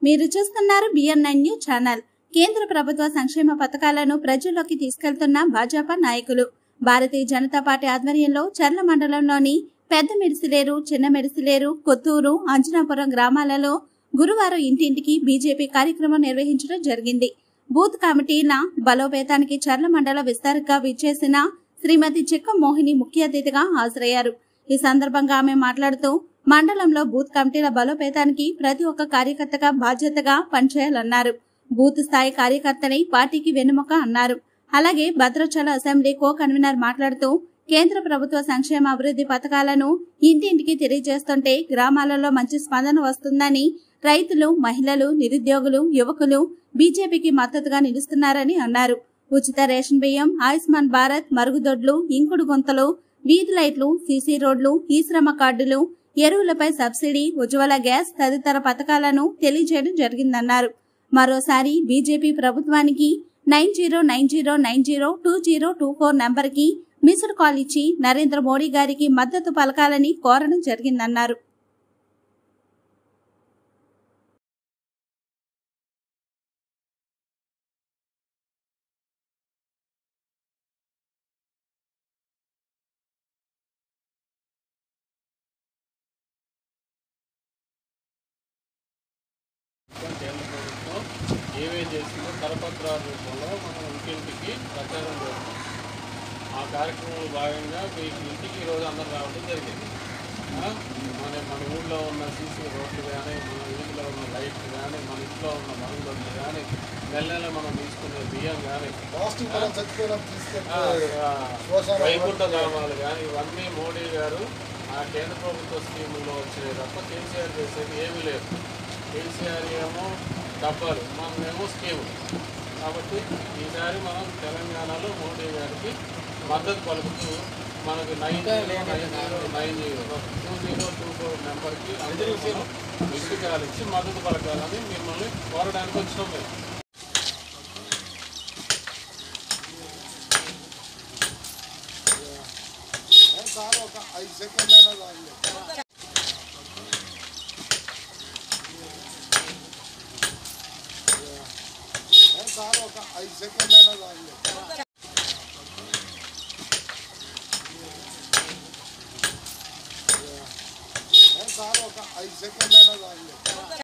మీరు చూస్తున్నారు B N nine news channel కేంద్ర ప్రభుత్వ సంక్షేమ పథకాలను ప్రజల్లోకి తీసుకెళ్తున్న భాజపా నాయకులు భారతీయ జనతా పార్టీ ఆధ్వర్యంలో చర్ల మండలంలోని పెద్ద మెడిసిలేరు చిన్న మెడిసిలేరు కొత్తూరు అంజనాపురం గ్రామాలలో గురువారం ఇంటింటికి బీజేపీ కార్యక్రమం నిర్వహించడం జరిగింది బూత్ కమిటీల బలోపేతానికి చర్ల మండల విస్తారగా విచ్చేసిన శ్రీమతి చిక్క మోహిని ముఖ్య అతిథిగా హాజరయ్యారు ఈ సందర్భంగా ఆమె మాట్లాడుతూ మండలంలో బూత్ కమిటీల బలోపేతానికి ప్రతి ఒక్క కార్యకర్తగా బాధ్యతగా పనిచేయాలన్నారు బూత్ స్థాయి కార్యకర్తని పార్టీకి వెన్నుముక అన్నారు అలాగే భద్రాచల అసెంబ్లీ కో కన్వీనర్ మాట్లాడుతూ కేంద్ర ప్రభుత్వ సంక్షేమ అభివృద్ధి పథకాలను ఇంటింటికి తెలియజేస్తుంటే గ్రామాలలో మంచి స్పందన వస్తుందని రైతులు మహిళలు నిరుద్యోగులు యువకులు బీజేపీకి మద్దతుగా నిలుస్తున్నారని అన్నారు ఉచిత రేషన్ బియ్యం ఆయుష్మాన్ భారత్ మరుగుదొడ్లు ఇంకుడు గుంతలు వీధి లైట్లు సీసీ రోడ్లు ఈ శ్రమ కార్డులు ఎరువులపై సబ్సిడీ ఉజ్వల గ్యాస్ తదితర పథకాలను తెలియజేయడం జరిగిందన్నారు మరోసారి బీజేపీ ప్రభుత్వానికి nine zero nine zero nine zero two zero two four నంబర్కి మిస్డ్ కాల్ ఇచ్చి నరేంద్ర మోడీ గారికి మద్దతు పలకాలని కోరడం జరిగిందన్నారు కేంద్ర ప్రభుత్వం ఏమేం చేసిందో కరపత్రాల రూపంలో మనం ఇంటింటికి ప్రచారం చేస్తాం ఆ కార్యక్రమంలో భాగంగా మీ ఇంటికి ఈరోజు అందరూ రావడం జరిగింది ఆ, మన మన ఊళ్ళో ఉన్న సీసీ రోడ్లు కానీ మన వీధిలో ఉన్న లైట్లు కానీ మన ఇంట్లో ఉన్న మరుగుదొడ్లు కానీ నెల నెల మనం తీసుకునే బియ్యం కానీ ప్లాస్టిక్ మనం చచ్చిపోయినా ఆ, తీసుకెళ్ళి ఆ, శ్మశాన వైకుంఠ ధామాలు కానీ ఇవన్నీ మోడీ గారు ఆ కేంద్ర ప్రభుత్వ స్కీముల్లో వచ్చినాయి తప్ప కేసీఆర్ చేసేది ఏమీ లేదు కేసీఆర్ ఏమో డబ్బాలు మనమేమో స్కీము కాబట్టి ఈసారి మనం తెలంగాణలో మోడీ గారికి మద్దతు పలుకుతూ మనకు nine zero nine zero nine zero two zero two four నెంబర్కి అందరూ ఇసుకాలు ఇచ్చి మద్దతు పలకాలని మిమ్మల్ని కోరడానికి వచ్చినాం మేము సార్ ఒక ఐదు సెకండ్ అయినా రాండి సార్ ఒక ఐదు సెకండ్ అయినా రాండి సార్ ఒక ఐదు సెకండ్ అయినా రాండి